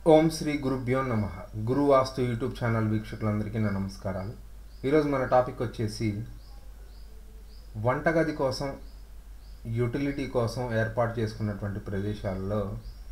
ఓం శ్రీ గురుభ్యో నమ గురు వాస్తు YouTube channel వీక్షకులందరికీ నా నమస్కారాలు ఈరోజు మన టాపిక్ వచ్చేసి వంటగది కోసం యూటిలిటీ కోసం ఏర్పాటు చేసుకున్నటువంటి ప్రదేశాల్లో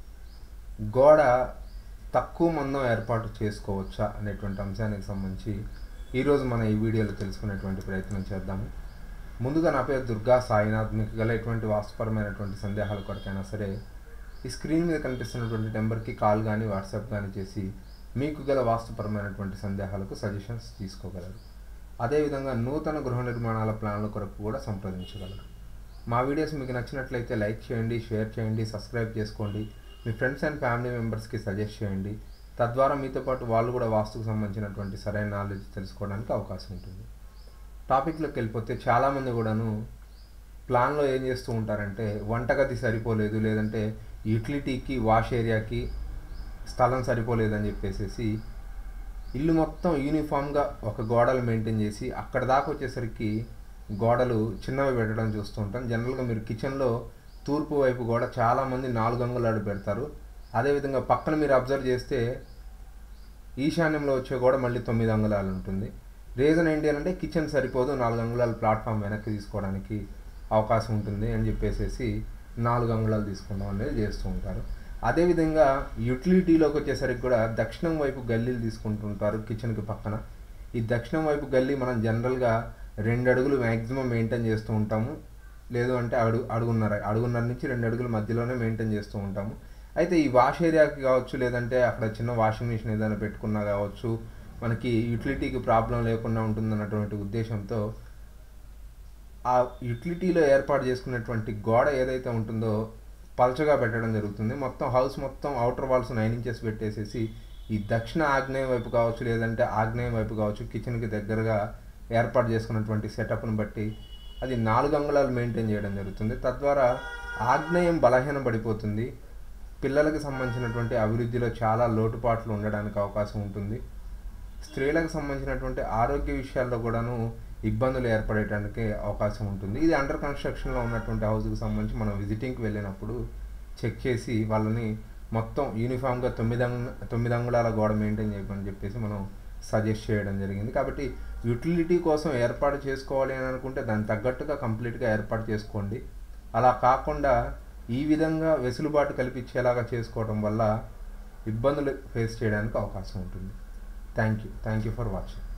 గోడ తక్కువ మందం ఏర్పాటు చేసుకోవచ్చా అనేటువంటి అంశానికి సంబంధించి ఈరోజు మన ఈ వీడియోలో తెలుసుకునేటువంటి ప్రయత్నం చేద్దాము ముందుగా నా పేరు దుర్గా సాయినాథ్ మీకు గల ఎటువంటి వాస్తుపరమైనటువంటి సందేహాల కొరకైనా సరే ఈ స్క్రీన్ మీద కనిపిస్తున్నటువంటి నెంబర్కి కాల్ కానీ వాట్సాప్ కానీ చేసి మీకు గల వాస్తుపరమైనటువంటి సందేహాలకు సజెషన్స్ తీసుకోగలరు అదేవిధంగా నూతన గృహ నిర్మాణాల ప్లాన్ల కొరకు కూడా సంప్రదించగలరు మా వీడియోస్ మీకు నచ్చినట్లయితే లైక్ చేయండి షేర్ చేయండి సబ్స్క్రైబ్ చేసుకోండి మీ ఫ్రెండ్స్ అండ్ ఫ్యామిలీ మెంబర్స్కి సజెస్ట్ చేయండి తద్వారా మీతో పాటు వాళ్ళు కూడా వాస్తుకు సంబంధించినటువంటి సరైన నాలెడ్జ్ తెలుసుకోవడానికి అవకాశం ఉంటుంది టాపిక్లోకి వెళ్ళిపోతే చాలామంది కూడాను ప్లాన్లో ఏం చేస్తూ ఉంటారంటే వంటగది సరిపోలేదు లేదంటే యూటిలిటీకి వాష్ ఏరియాకి స్థలం సరిపోలేదని చెప్పేసి ఇల్లు మొత్తం యూనిఫామ్గా ఒక గోడలు మెయింటైన్ చేసి అక్కడ దాకా వచ్చేసరికి గోడలు చిన్నవి పెట్టడం చూస్తూ ఉంటాం జనరల్గా మీరు కిచెన్లో తూర్పు వైపు గోడ చాలామంది నాలుగు అంగుళాలు పెడతారు అదేవిధంగా పక్కన మీరు అబ్జర్వ్ చేస్తే ఈశాన్యంలో వచ్చే గోడ మళ్ళీ తొమ్మిది అంగుళాలు ఉంటుంది రీజన్ ఏంటి అని అంటే కిచెన్ సరిపోదు నాలుగు అంగుళాల ప్లాట్ఫామ్ వెనక్కి తీసుకోవడానికి అవకాశం ఉంటుంది అని చెప్పేసి నాలుగు అంగుళాలు తీసుకుందాం అనేది చేస్తూ ఉంటారు అదేవిధంగా యూటిలిటీలోకి వచ్చేసరికి కూడా దక్షిణం వైపు గల్లీలు తీసుకుంటుంటారు కిచెన్కి పక్కన ఈ దక్షిణం వైపు గల్లీ మనం జనరల్గా రెండు అడుగులు మ్యాక్సిమం మెయింటైన్ చేస్తూ ఉంటాము లేదు అంటే అడుగు అడుగున్నర అడుగున్నర నుంచి రెండు అడుగుల మధ్యలోనే మెయింటైన్ చేస్తూ ఉంటాము అయితే ఈ వాష్ ఏరియాకి కావచ్చు లేదంటే అక్కడ చిన్న వాషింగ్ మిషన్ ఏదైనా పెట్టుకున్నా కావచ్చు మనకి యూటిలిటీకి ప్రాబ్లం లేకుండా ఉంటుందన్నటువంటి ఉద్దేశంతో ఆ యూటిలిటీలో ఏర్పాటు చేసుకున్నటువంటి గోడ ఏదైతే ఉంటుందో పల్చగా పెట్టడం జరుగుతుంది మొత్తం హౌస్ మొత్తం అవుటర్ వాల్స్ నైన్ ఇంచెస్ పెట్టేసేసి ఈ దక్షిణ ఆగ్నేయం వైపు కావచ్చు లేదంటే ఆగ్నేయం వైపు కావచ్చు కిచెన్కి దగ్గరగా ఏర్పాటు చేసుకున్నటువంటి సెటప్ను బట్టి అది నాలుగు అంగుళాలు మెయింటైన్ చేయడం జరుగుతుంది తద్వారా ఆగ్నేయం బలహీన పడిపోతుంది పిల్లలకు సంబంధించినటువంటి అభివృద్ధిలో చాలా లోటుపాట్లు ఉండడానికి అవకాశం ఉంటుంది స్త్రీలకు సంబంధించినటువంటి ఆరోగ్య విషయాల్లో కూడాను ఇబ్బందులు ఏర్పడేటానికి అవకాశం ఉంటుంది ఇది అండర్ కన్స్ట్రక్షన్లో ఉన్నటువంటి హౌస్కి సంబంధించి మనం విజిటింగ్కి వెళ్ళినప్పుడు చెక్ చేసి వాళ్ళని మొత్తం యూనిఫామ్గా తొమ్మిది అంగు తొమ్మిది అంగుళాల గోడ మెయింటైన్ చేయమని చెప్పేసి మనం సజెస్ట్ చేయడం జరిగింది కాబట్టి యూటిలిటీ కోసం ఏర్పాటు చేసుకోవాలి అని అనుకుంటే దానికి తగ్గట్టుగా కంప్లీట్గా ఏర్పాటు చేసుకోండి అలా కాకుండా ఈ విధంగా వెసులుబాటు కల్పించేలాగా చేసుకోవడం వల్ల ఇబ్బందులు ఫేస్ చేయడానికి అవకాశం ఉంటుంది thank you thank you for watching